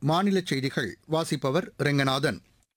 மாநில செய்திகள் வாசிப்பவர் ரெங்கநாதன்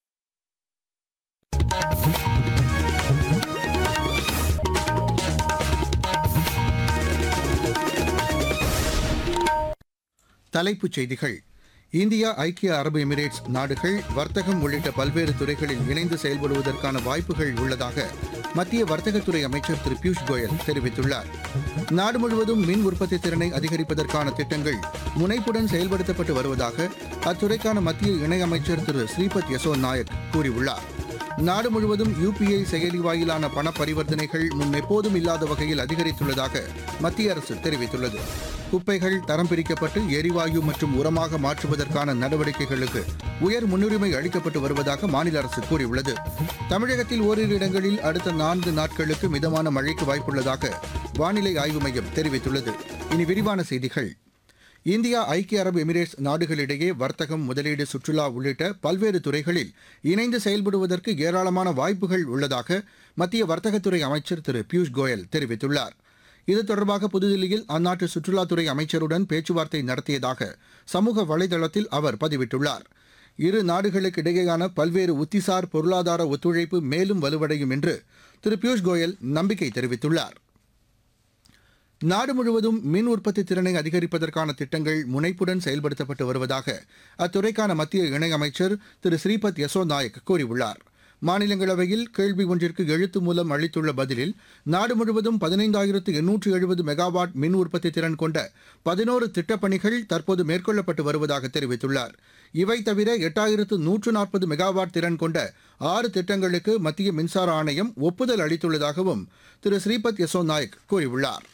தலைப்புச் செய்திகள் இந்தியா ஐக்கிய அரபு எமிரேட்ஸ் நாடுகள் வர்த்தகம் உள்ளிட்ட பல்வேறு துறைகளில் இணைந்து செயல்படுவதற்கான வாய்ப்புகள் உள்ளதாக மத்திய வர்த்தகத்துறை அமைச்சர் திரு பியூஷ் கோயல் தெரிவித்துள்ளார் நாடு முழுவதும் மின் உற்பத்தி திறனை அதிகரிப்பதற்கான திட்டங்கள் முனைப்புடன் செயல்படுத்தப்பட்டு வருவதாக அத்துறைக்கான மத்திய இணையமைச்சர் திரு ஸ்ரீபத் யசோ நாயக் கூறியுள்ளார் நாடு முழுவதும் யுபிஐ செயலி வாயிலான பண பரிவர்த்தனைகள் முன் எப்போதும் இல்லாத வகையில் அதிகரித்துள்ளதாக மத்திய அரசு தெரிவித்துள்ளது குப்பைகள் தரம் பிரிக்கப்பட்டு எரிவாயு மற்றும் உரமாக மாற்றுவதற்கான நடவடிக்கைகளுக்கு உயர் முன்னுரிமை அளிக்கப்பட்டு வருவதாக மாநில அரசு கூறியுள்ளது தமிழகத்தில் ஓரிரு இடங்களில் அடுத்த நான்கு நாட்களுக்கு மிதமான மழைக்கு வாய்ப்புள்ளதாக வானிலை ஆய்வு மையம் தெரிவித்துள்ளது இனி விரிவான செய்திகள் இந்தியா ஐக்கிய அரபு எமிரேட்ஸ் நாடுகளிடையே வர்த்தகம் முதலீடு சுற்றுலா உள்ளிட்ட பல்வேறு துறைகளில் இணைந்து செயல்படுவதற்கு ஏராளமான வாய்ப்புகள் உள்ளதாக மத்திய வர்த்தகத்துறை அமைச்சர் திரு பியூஷ் கோயல் தெரிவித்துள்ளார் இது தொடர்பாக புதுதில்லியில் அந்நாட்டு சுற்றுலாத்துறை அமைச்சருடன் பேச்சுவார்த்தை நடத்தியதாக சமூக வலைதளத்தில் அவர் பதிவிட்டுள்ளார் இரு நாடுகளுக்கு இடையேயான பல்வேறு உத்திசார் பொருளாதார ஒத்துழைப்பு மேலும் வலுவடையும் என்று திரு பியூஷ் கோயல் நம்பிக்கை தெரிவித்துள்ளார் நாடு முழுவதும் மின் உற்பத்தி திறனை அதிகரிப்பதற்கான திட்டங்கள் முனைப்புடன் செயல்படுத்தப்பட்டு வருவதாக அத்துறைக்கான மத்திய இணையமைச்சர் திரு ஸ்ரீபத் யசோ நாயக் கூறியுள்ளார் மாநிலங்களவையில் கேள்வி ஒன்றிற்கு எழுத்து மூலம் அளித்துள்ள பதிலில் நாடு முழுவதும் பதினைந்தாயிரத்து எண்ணூற்று எழுபது மெகாவாட் மின் உற்பத்தி திறன் கொண்ட பதினோரு திட்டப்பணிகள் தற்போது மேற்கொள்ளப்பட்டு வருவதாக தெரிவித்துள்ளார் இவை தவிர எட்டாயிரத்து நூற்று நாற்பது மெகாவாட் திறன் கொண்ட ஆறு திட்டங்களுக்கு மத்திய மின்சார ஆணையம் ஒப்புதல் அளித்துள்ளதாகவும் திரு ஸ்ரீபத் யசோ நாயக் கூறியுள்ளார்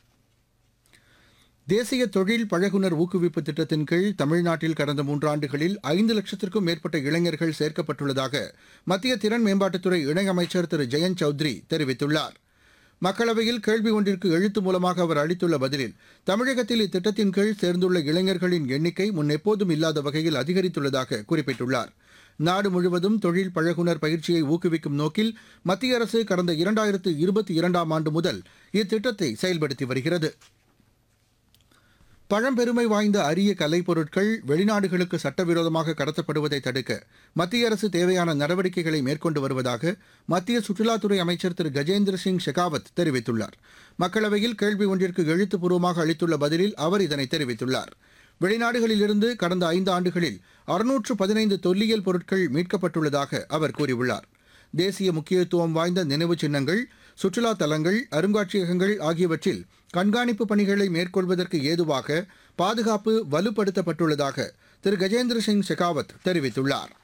தேசிய தொழில் பழகுனர் ஊக்குவிப்பு திட்டத்தின் கீழ் தமிழ்நாட்டில் கடந்த மூன்றாண்டுகளில் ஐந்து லட்சத்திற்கும் மேற்பட்ட இளைஞர்கள் சேர்க்கப்பட்டுள்ளதாக மத்திய திறன் மேம்பாட்டுத்துறை இணையமைச்சர் திரு ஜெயந்த் சௌத்ரி தெரிவித்துள்ளார் மக்களவையில் கேள்வி ஒன்றிற்கு எழுத்து மூலமாக அவர் அளித்துள்ள பதிலில் தமிழகத்தில் இத்திட்டத்தின் கீழ் சேர்ந்துள்ள இளைஞர்களின் எண்ணிக்கை முன் எப்போதும் இல்லாத வகையில் அதிகரித்துள்ளதாக குறிப்பிட்டுள்ளார் நாடு முழுவதும் தொழில் பழகுனர் பயிற்சியை ஊக்குவிக்கும் நோக்கில் மத்திய அரசு கடந்த இரண்டாயிரத்து இருபத்தி இரண்டாம் ஆண்டு முதல் இத்திட்டத்தை செயல்படுத்தி வருகிறது பழம்பெருமை வாய்ந்த அரிய கலைப்பொருட்கள் வெளிநாடுகளுக்கு சட்டவிரோதமாக கடத்தப்படுவதை தடுக்க மத்திய அரசு தேவையான நடவடிக்கைகளை மேற்கொண்டு வருவதாக மத்திய சுற்றுலாத்துறை அமைச்சர் திரு கஜேந்திர சிங் ஷெகாவத் தெரிவித்துள்ளார் மக்களவையில் கேள்வி ஒன்றிற்கு எழுத்துப்பூர்வமாக அளித்துள்ள பதிலில் அவர் இதனை தெரிவித்துள்ளார் வெளிநாடுகளிலிருந்து கடந்த ஐந்து ஆண்டுகளில் அறுநூற்று பதினைந்து தொல்லியல் பொருட்கள் மீட்கப்பட்டுள்ளதாக அவர் கூறியுள்ளார் தேசிய முக்கியத்துவம் வாய்ந்த நினைவு சின்னங்கள் சுற்றுலா தலங்கள் அருங்காட்சியகங்கள் ஆகியவற்றில் கண்காணிப்பு பணிகளை மேற்கொள்வதற்கு ஏதுவாக பாதுகாப்பு வலுப்படுத்தப்பட்டுள்ளதாக திரு கஜேந்திர சிங் ஷெகாவத் தெரிவித்துள்ளார்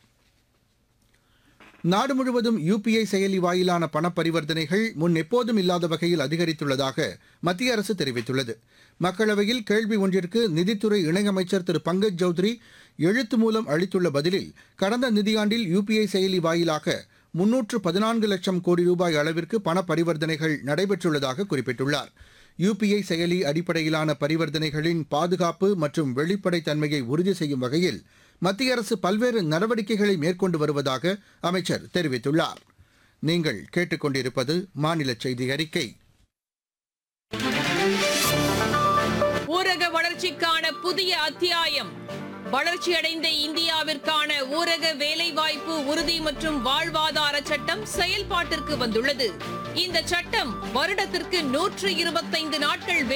நாடு முழுவதும் யுபிஐ செயலி வாயிலான பண பரிவர்த்தனைகள் முன் எப்போதும் இல்லாத வகையில் அதிகரித்துள்ளதாக மத்திய அரசு தெரிவித்துள்ளது மக்களவையில் கேள்வி ஒன்றிற்கு நிதித்துறை இணையமைச்சர் திரு பங்கஜ் சௌத்ரி எழுத்து மூலம் அளித்துள்ள பதிலில் கடந்த நிதியாண்டில் யுபிஐ செயலி வாயிலாக முன்னூற்று பதினான்கு லட்சம் கோடி ரூபாய் அளவிற்கு பண பரிவர்த்தனைகள் நடைபெற்றுள்ளதாக குறிப்பிட்டுள்ளார் யுபிஐ செயலி அடிப்படையிலான பரிவர்த்தனைகளின் பாதுகாப்பு மற்றும் வெளிப்படைத்தன்மையை உறுதி செய்யும் வகையில் மத்திய அரசு பல்வேறு நடவடிக்கைகளை மேற்கொண்டு வருவதாக அமைச்சர் தெரிவித்துள்ளார் நீங்கள் கேட்டுக்கொண்டிருப்பது மாநில செய்தி அறிக்கை ஊரக வளர்ச்சிக்கான புதிய அத்தியாயம் வளர்ச்சியடைந்த இந்தியாவிற்கான ஊரக வேலைவாய்ப்பு உறுதி மற்றும் வாழ்வாதார சட்டம் செயல்பாட்டிற்கு வந்துள்ளது இந்த சட்டம் வருடத்திற்கு நூற்று இருபத்தைந்து நாட்கள்